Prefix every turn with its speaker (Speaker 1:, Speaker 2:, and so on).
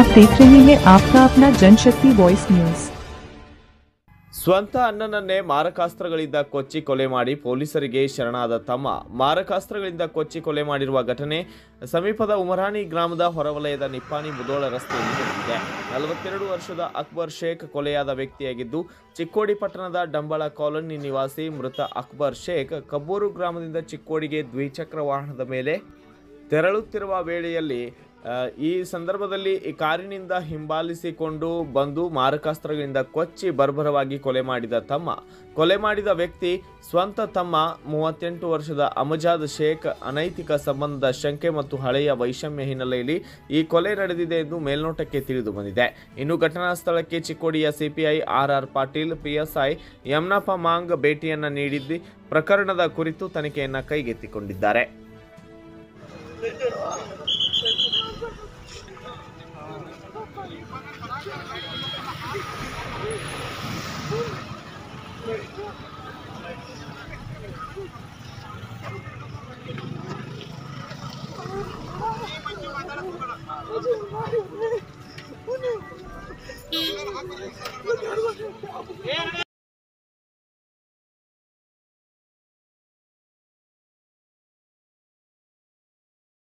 Speaker 1: आप देख रहे हैं आपका अपना जनशक्ति वॉइस न्यूज
Speaker 2: ಸ್ವಂತ ಅಣ್ಣನನ್ನೇ ಮಾರಕಾಸ್ತ್ರಗಳಿಂದ ಕೊಚ್ಚಿ ಕೊಲೆ ಮಾಡಿ ಪೊಲೀಸರಿಗೆ ಶರಣಾದ ತಮ್ಮ ಮಾರಕಾಸ್ತ್ರಗಳಿಂದ ಕೊಚ್ಚಿ ಕೊಲೆ ಮಾಡಿರುವ ಘಟನೆ ಸಮೀಪದ ಉಮರಾಣಿ ಗ್ರಾಮದ ಹೊರವಲಯದ ನಿಪ್ಪಾಣಿ ಮುದೋಳ ರಸ್ತೆಯಲ್ಲಿ ನಡೆದಿದೆ ನಲವತ್ತೆರಡು ವರ್ಷದ ಅಕ್ಬರ್ ಶೇಖ್ ಕೊಲೆಯಾದ ವ್ಯಕ್ತಿಯಾಗಿದ್ದು ಚಿಕ್ಕೋಡಿ ಪಟ್ಟಣದ ಡಂಬಳ ಕಾಲೋನಿ ನಿವಾಸಿ ಮೃತ ಅಕ್ಬರ್ ಶೇಖ್ ಕಬ್ಬೂರು ಗ್ರಾಮದಿಂದ ಚಿಕ್ಕೋಡಿಗೆ ದ್ವಿಚಕ್ರ ವಾಹನದ ಮೇಲೆ ತೆರಳುತ್ತಿರುವ ವೇಳೆಯಲ್ಲಿ ಆ, ಈ ಸಂದರ್ಭದಲ್ಲಿ ಈ ಕಾರಿನಿಂದ ಹಿಂಬಾಲಿಸಿಕೊಂಡು ಬಂದು ಮಾರಕಾಸ್ತ್ರಗಳಿಂದ ಕೊಚ್ಚಿ ಬರ್ಬರವಾಗಿ ಕೊಲೆ ಮಾಡಿದ ತಮ್ಮ ಕೊಲೆ ಮಾಡಿದ ವ್ಯಕ್ತಿ ಸ್ವಂತ ತಮ್ಮ ಮೂವತ್ತೆಂಟು ವರ್ಷದ ಅಮಜಾದ್ ಶೇಖ್ ಅನೈತಿಕ ಸಂಬಂಧದ ಶಂಕೆ ಮತ್ತು ಹಳೆಯ ವೈಷಮ್ಯ ಹಿನ್ನೆಲೆಯಲ್ಲಿ ಈ ಕೊಲೆ ನಡೆದಿದೆ ಎಂದು ಮೇಲ್ನೋಟಕ್ಕೆ ತಿಳಿದು ಬಂದಿದೆ ಇನ್ನು ಘಟನಾ ಸ್ಥಳಕ್ಕೆ ಚಿಕ್ಕೋಡಿಯ CPI R R Patil PSI Yamnappa Mang ಭೇಟಿಯನ್ನ ನೀಡಿದ್ದು ಪ್ರಕರಣದ ಕುರಿತು ತನಿಖೆಯನ್ನ ಕೈಗೆತ್ತಿಕೊಂಡಿದ್ದಾರೆ